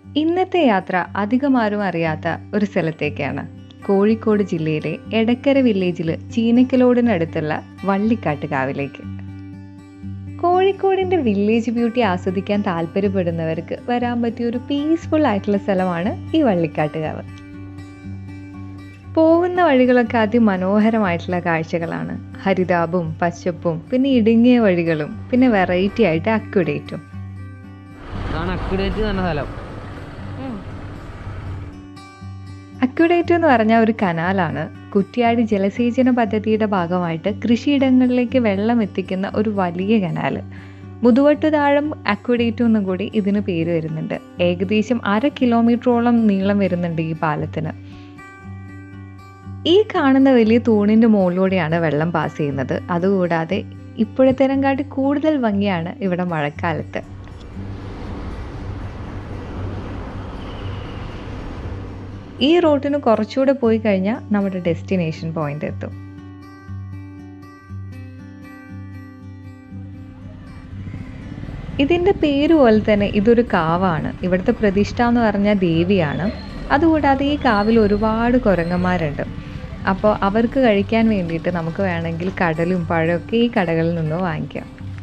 ഇന്നത്തെ യാത്ര അധികമാരും അറിയാത്ത ഒരു സ്ഥലത്തേക്കാണ് കോഴിക്കോട് ജില്ലയിലെ എടക്കര വില്ലേജിൽ ചീനക്കലോടിനടുത്തുള്ള വള്ളിക്കാട്ട് കാവിലേക്ക് കോഴിക്കോടിന്റെ വില്ലേജ് ബ്യൂട്ടി ആസ്വദിക്കാൻ താല്പര്യപ്പെടുന്നവർക്ക് വരാൻ പറ്റിയ ഒരു പീസ്ഫുൾ ആയിട്ടുള്ള സ്ഥലമാണ് ഈ വള്ളിക്കാട്ട് കാവ് പോകുന്ന വഴികളൊക്കെ അതിമനോഹരമായിട്ടുള്ള കാഴ്ചകളാണ് ഹരിതാപും പച്ചപ്പും പിന്നെ ഇടുങ്ങിയ വഴികളും പിന്നെ വെറൈറ്റി ആയിട്ട് അക്യുഡേറ്റും ഇതാണ് അക്യുഡേറ്റ് എന്ന സ്ഥലം അക്യുഡേറ്റ് എന്ന് പറഞ്ഞ ഒരു കനാലാണ് കുറ്റ്യാടി ജലസേചന പദ്ധതിയുടെ ഭാഗമായിട്ട് കൃഷിയിടങ്ങളിലേക്ക് വെള്ളം എത്തിക്കുന്ന ഒരു വലിയ കനാല് മുതുവട്ടുതാഴം അക്വഡേറ്റ് എന്നും കൂടി ഇതിന് പേര് വരുന്നുണ്ട് ഏകദേശം അര കിലോമീറ്ററോളം നീളം വരുന്നുണ്ട് ഈ പാലത്തിന് ഈ കാണുന്ന വലിയ തൂണിന്റെ മുകളിലൂടെയാണ് വെള്ളം പാസ് ചെയ്യുന്നത് അതുകൂടാതെ ഇപ്പോഴത്തേനെങ്കാട്ടി കൂടുതൽ ഭംഗിയാണ് ഇവിടെ മഴക്കാലത്ത് ഈ റൂട്ടിന് കുറച്ചുകൂടെ പോയി കഴിഞ്ഞാൽ നമ്മുടെ ഡെസ്റ്റിനേഷൻ പോയിന്റ് എത്തും ഇതിൻ്റെ പേര് പോലെ തന്നെ ഇതൊരു കാവാണ് ഇവിടുത്തെ പ്രതിഷ്ഠ എന്ന് പറഞ്ഞാൽ ദേവിയാണ് അതുകൂടാതെ ഈ കാവിൽ ഒരുപാട് കുരങ്ങന്മാരുണ്ട് അപ്പോൾ അവർക്ക് കഴിക്കാൻ വേണ്ടിയിട്ട് നമുക്ക് വേണമെങ്കിൽ കടലും പഴമൊക്കെ ഈ കടകളിൽ നിന്ന് വാങ്ങിക്കാം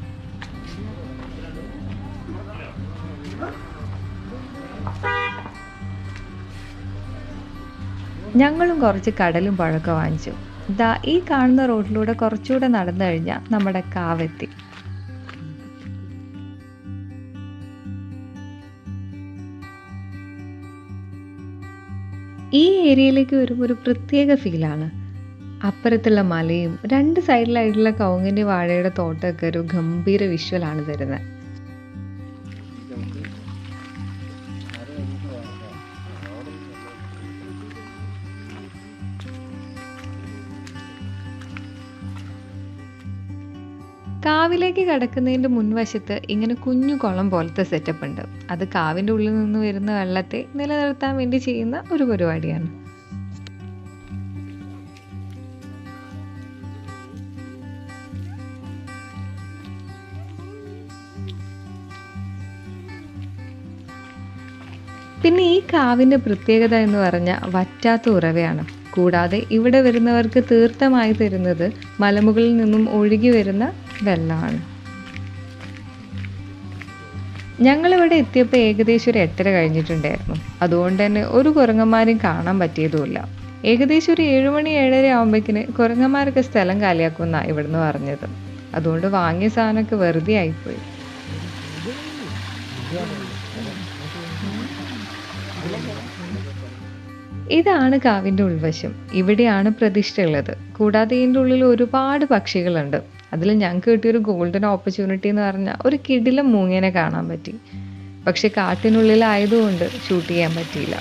ഞങ്ങളും കുറച്ച് കടലും പഴമൊക്കെ വാങ്ങിച്ചു ദാ ഈ കാണുന്ന റോഡിലൂടെ കുറച്ചുകൂടെ നടന്നു കഴിഞ്ഞാൽ നമ്മുടെ കാവെത്തി ഈ ഏരിയയിലേക്ക് വരുമ്പോൾ ഒരു പ്രത്യേക ഫീലാണ് അപ്പുറത്തുള്ള മലയും രണ്ട് സൈഡിലായിട്ടുള്ള കവുങ്ങിൻ്റെ വാഴയുടെ തോട്ടമൊക്കെ ഒരു ഗംഭീര വിഷ്വലാണ് തരുന്നത് കാവിലേക്ക് കടക്കുന്നതിൻ്റെ മുൻവശത്ത് ഇങ്ങനെ കുഞ്ഞു കുളം പോലത്തെ സെറ്റപ്പ് ഉണ്ട് അത് കാവിൻ്റെ ഉള്ളിൽ നിന്ന് വരുന്ന വെള്ളത്തെ നിലനിർത്താൻ വേണ്ടി ചെയ്യുന്ന ഒരു പരിപാടിയാണ് പിന്നെ ഈ കാവിൻ്റെ പ്രത്യേകത എന്ന് പറഞ്ഞാൽ വറ്റാത്ത ഉറവയാണ് കൂടാതെ ഇവിടെ വരുന്നവർക്ക് തീർത്ഥമായി തരുന്നത് മലമുകളിൽ നിന്നും ഒഴുകി വരുന്ന വെള്ളമാണ് ഞങ്ങളിവിടെ എത്തിയപ്പോൾ ഏകദേശം ഒരു എട്ടര കഴിഞ്ഞിട്ടുണ്ടായിരുന്നു അതുകൊണ്ട് തന്നെ ഒരു കുരങ്ങന്മാരും കാണാൻ പറ്റിയതുമില്ല ഏകദേശം ഒരു ഏഴുമണി ഏഴര ആകുമ്പോഴേക്കിന് കുരങ്ങന്മാരൊക്കെ സ്ഥലം കാലിയാക്കുമെന്നാണ് ഇവിടുന്ന് പറഞ്ഞത് അതുകൊണ്ട് വാങ്ങിയ സാധനമൊക്കെ വെറുതെ ആയിപ്പോയി ഇതാണ് കാവിൻ്റെ ഉൾവശം ഇവിടെയാണ് പ്രതിഷ്ഠ ഉള്ളത് കൂടാതെ ഇതിൻ്റെ ഉള്ളിൽ ഒരുപാട് പക്ഷികളുണ്ട് അതിൽ ഞങ്ങൾക്ക് കിട്ടിയൊരു ഗോൾഡൻ ഓപ്പർച്യൂണിറ്റി എന്ന് പറഞ്ഞാൽ ഒരു കിടിലം മൂങ്ങേനെ കാണാൻ പറ്റി പക്ഷെ കാട്ടിനുള്ളിലായതുകൊണ്ട് ഷൂട്ട് ചെയ്യാൻ പറ്റിയില്ല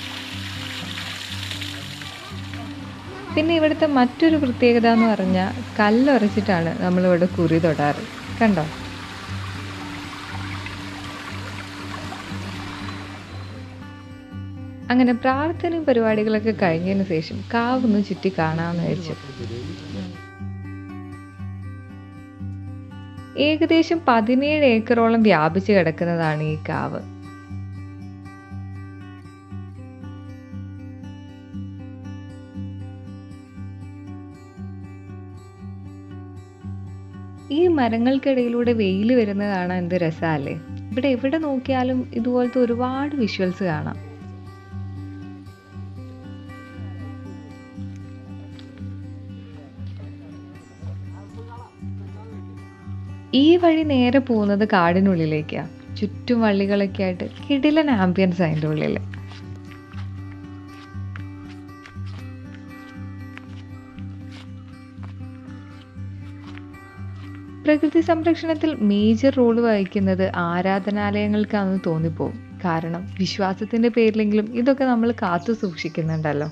പിന്നെ ഇവിടുത്തെ മറ്റൊരു പ്രത്യേകത എന്ന് പറഞ്ഞാൽ കല്ലുറച്ചിട്ടാണ് നമ്മളിവിടെ കുറി തൊടാറ് കണ്ടോ അങ്ങനെ പ്രാർത്ഥനയും പരിപാടികളൊക്കെ കഴിഞ്ഞതിന് ശേഷം കാവൊന്ന് ചുറ്റി കാണാമെന്ന് വെച്ചു ഏകദേശം പതിനേഴ് ഏക്കറോളം വ്യാപിച്ചു കിടക്കുന്നതാണ് ഈ കാവ് ഈ മരങ്ങൾക്കിടയിലൂടെ വെയിൽ വരുന്നത് കാണാൻ എന്ത് രസമല്ലേ ഇവിടെ എവിടെ നോക്കിയാലും ഇതുപോലത്തെ ഒരുപാട് വിഷ്വൽസ് കാണാം ഈ വഴി നേരെ പോകുന്നത് കാടിനുള്ളിലേക്കാണ് ചുറ്റും വള്ളികളൊക്കെ ആയിട്ട് കിടിലൻ ആംബിയൻസ് അതിൻ്റെ ഉള്ളിൽ പ്രകൃതി സംരക്ഷണത്തിൽ മേജർ റോൾ വഹിക്കുന്നത് ആരാധനാലയങ്ങൾക്കാണെന്ന് തോന്നിപ്പോവും കാരണം വിശ്വാസത്തിന്റെ പേരിലെങ്കിലും ഇതൊക്കെ നമ്മൾ കാത്തു സൂക്ഷിക്കുന്നുണ്ടല്ലോ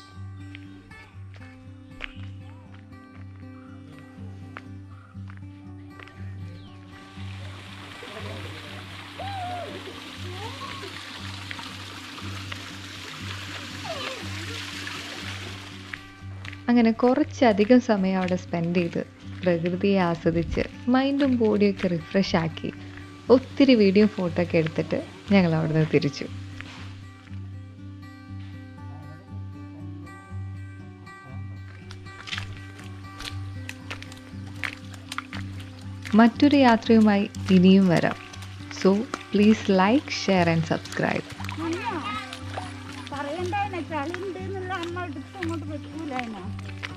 അങ്ങനെ കുറച്ചധികം സമയം അവിടെ സ്പെൻഡ് ചെയ്ത് പ്രകൃതിയെ ആസ്വദിച്ച് മൈൻഡും ബോഡിയൊക്കെ റിഫ്രഷ് ആക്കി ഒത്തിരി വീഡിയോ ഫോട്ടോ ഒക്കെ എടുത്തിട്ട് ഞങ്ങൾ അവിടെ നിന്ന് തിരിച്ചു മറ്റൊരു യാത്രയുമായി ഇനിയും വരാം so please like share and subscribe പറയണ്ടായിനെ ചളി ഉണ്ട് എന്നുള്ള അമ്മ എടുത്ത് അങ്ങോട്ട് വെക്കൂലായിനോ